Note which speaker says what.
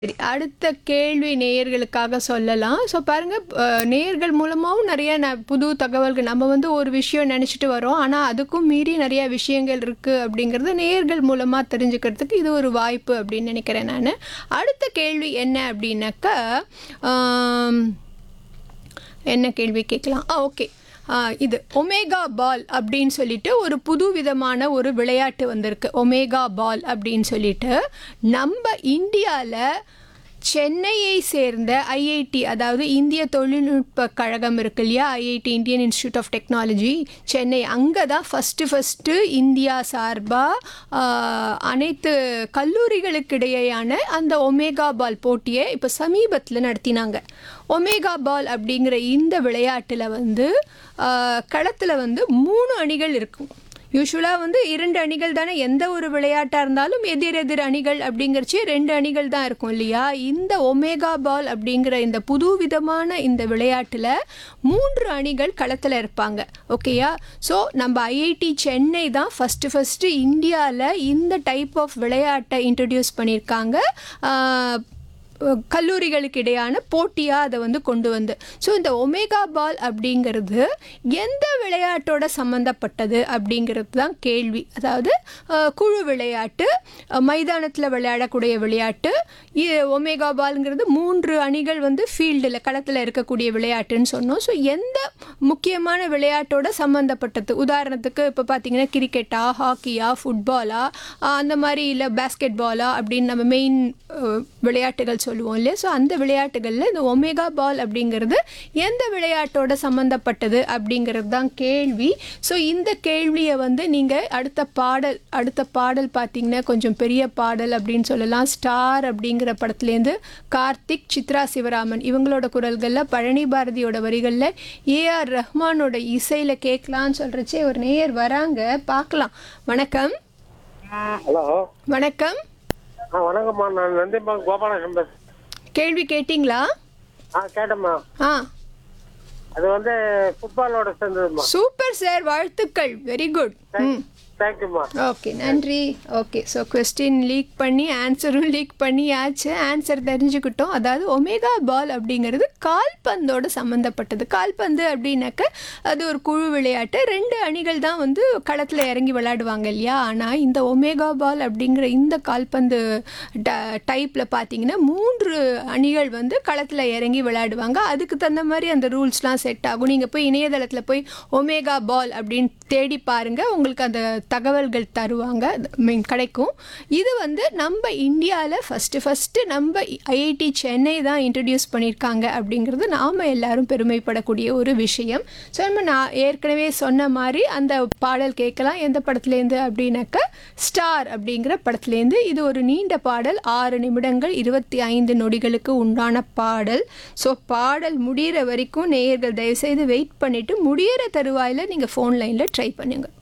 Speaker 1: சரி அடுத்த கேள்வி நேயர்களுக்காக சொல்லலாம் ஸோ பாருங்கள் நேயர்கள் மூலமாகவும் நிறைய ந புது தகவல்கள் நம்ம வந்து ஒரு விஷயம் நினச்சிட்டு வரோம் ஆனால் அதுக்கும் மீறி நிறைய விஷயங்கள் இருக்குது அப்படிங்கிறது நேயர்கள் மூலமாக தெரிஞ்சுக்கிறதுக்கு இது ஒரு வாய்ப்பு அப்படின்னு நினைக்கிறேன் நான் அடுத்த கேள்வி என்ன அப்படின்னாக்கா ஆம், என்ன கேள்வி கேட்கலாம் ஆ ஓகே இது ஒமேகா பால் அப்படின்னு சொல்லிட்டு ஒரு புது விதமான ஒரு விளையாட்டு வந்திருக்கு ஒமேகா பால் அப்படின்னு சொல்லிட்டு நம்ம இந்தியாவில் சென்னையை சேர்ந்த ஐஐடி அதாவது இந்திய தொழில்நுட்ப கழகம் இருக்கு இல்லையா I I T Indian institute of technology Chennai அங்கே தான் ஃபஸ்ட்டு ஃபஸ்ட்டு இந்தியா சார்பாக அனைத்து கல்லூரிகளுக்கிடையேயான அந்த ஒமேகா பால் போட்டியை இப்போ சமீபத்தில் நடத்தினாங்க ஒமேகா பால் அப்படிங்கிற இந்த விளையாட்டில் வந்து களத்தில் வந்து மூணு அணிகள் இருக்கும் யூஸ்வலாக வந்து இரண்டு அணிகள் தானே எந்த ஒரு விளையாட்டாக இருந்தாலும் எதிர் எதிர் அணிகள் அப்படிங்கிறச்சு ரெண்டு அணிகள் தான் இருக்கும் இல்லையா இந்த ஒமேகா பால் அப்படிங்கிற இந்த புது விதமான இந்த விளையாட்டில் மூன்று அணிகள் களத்தில் இருப்பாங்க ஓகேயா ஸோ நம்ம ஐஐடி சென்னை தான் ஃபஸ்ட்டு ஃபஸ்ட்டு இந்தியாவில் இந்த டைப் ஆஃப் விளையாட்டை இன்ட்ரடியூஸ் பண்ணியிருக்காங்க ஆஹ், கல்லூரிகளுக்கு இடையான போட்டியாக அதை வந்து கொண்டு வந்து ஸோ இந்த ஒமேகா பால் அப்படிங்கிறது எந்த விளையாட்டோட சம்மந்தப்பட்டது அப்படிங்கிறது தான் கேள்வி அதாவது அஹ், குழு விளையாட்டு மைதானத்தில் விளையாடக்கூடிய விளையாட்டு இ- ஒமேகா பால்ங்கிறது மூன்று அணிகள் வந்து ஃபீல்டில் களத்தில் இருக்கக்கூடிய விளையாட்டுன்னு சொன்னோம் ஸோ எந்த முக்கியமான விளையாட்டோட சம்மந்தப்பட்டது உதாரணத்துக்கு இப்போ பார்த்தீங்கன்னா கிரிக்கெட்டா ஹாக்கியா ஃபுட்பாலா அந்த மாதிரி இல்லை பேஸ்கெட் பாலா அப்படின்னு நம்ம மெயின் விளையாட்டுகள் சொல்லுவோம் இல்லையா ஸோ அந்த விளையாட்டுகளில் இந்த ஒமேகா பால் அப்படிங்கிறது எந்த விளையாட்டோட சம்மந்தப்பட்டது அப்படிங்கிறது தான் கேள்வி ஸோ இந்த கேள்வியை வந்து நீங்கள் அடுத்த பாடல் அடுத்த பாடல் பார்த்தீங்கன்னா கொஞ்சம் பெரிய பாடல் அப்படின்னு சொல்லலாம் ஸ்டார் அப்படிங்கிற படத்துலேருந்து கார்த்திக் சித்ரா சிவராமன் இவங்களோட குரல்களில் பழனி பாரதியோட வரிகளில் ஏஆர் ரஹ்மானோட இசையில் கேட்கலான்னு சொல்கிறச்சே ஒரு நேயர் வராங்க பார்க்கலாம் வணக்கம்
Speaker 2: ஹலோ
Speaker 1: வணக்கம்
Speaker 2: ஆ வணக்கம்மா நான் நந்திம்மா கோபாலகிருஷ்ணன் பேசுறேன்
Speaker 1: கேள்வி கேட்டிங்களா
Speaker 2: ஆ கேட்டம்மா
Speaker 1: ஆ
Speaker 2: அது வந்து ஃபுட்பாலோட சேர்ந்ததும்மா
Speaker 1: சூப்பர் சார் வாழ்த்துக்கள் வெரி குட் ம்
Speaker 2: தேங்க்யூம்மா
Speaker 1: ஓகே நன்றி ஓகே ஸோ கொஸ்டின் லீக் பண்ணி ஆன்சரும் லீக் பண்ணியாச்சு ஆன்சர் தெரிஞ்சுக்கிட்டோம் அதாவது ஒமேகா பால் அப்படிங்கிறது கால்பந்தோட சம்மந்தப்பட்டது கால்பந்து அப்படின்னாக்க அது ஒரு குழு விளையாட்டு ரெண்டு அணிகள் தான் வந்து களத்தில் இறங்கி விளையாடுவாங்க இல்லையா ஆனால் இந்த ஒமேகா பால் அப்படிங்கிற இந்த கால்பந்து டைப்பில் பார்த்தீங்கன்னா மூன்று அணிகள் வந்து களத்தில் இறங்கி விளையாடுவாங்க அதுக்கு தகுந்த மாதிரி அந்த ரூல்ஸ்லாம் செட் ஆகும் நீங்கள் போய் இணையதளத்தில் போய் ஒமேகா பால் அப்படின்னு தேடி பாருங்கள் உங்களுக்கு அந்த தகவல்கள் தருவாங்க மீன் கிடைக்கும் இது வந்து நம்ம இந்தியாவில் ஃபஸ்ட்டு ஃபஸ்ட்டு நம்ம ஐஐடி சென்னை தான் இன்ட்ரடியூஸ் பண்ணியிருக்காங்க அப்படிங்கிறது நாம் எல்லாரும் பெருமைப்படக்கூடிய ஒரு விஷயம் ஸோ நம்ம நான் ஏற்கனவே சொன்ன மாதிரி அந்த பாடல் கேட்கலாம் எந்த படத்துலேருந்து அப்படின்னாக்கா ஸ்டார் அப்படிங்கிற படத்துலேருந்து இது ஒரு நீண்ட பாடல் ஆறு நிமிடங்கள் இருபத்தி ஐந்து நொடிகளுக்கு உண்டான பாடல் ஸோ பாடல் முடிகிற வரைக்கும் நேயர்கள் தயவுசெய்து வெயிட் பண்ணிவிட்டு முடியிற தருவாயில் நீங்கள் ஃபோன் லைனில் ட்ரை பண்ணுங்கள்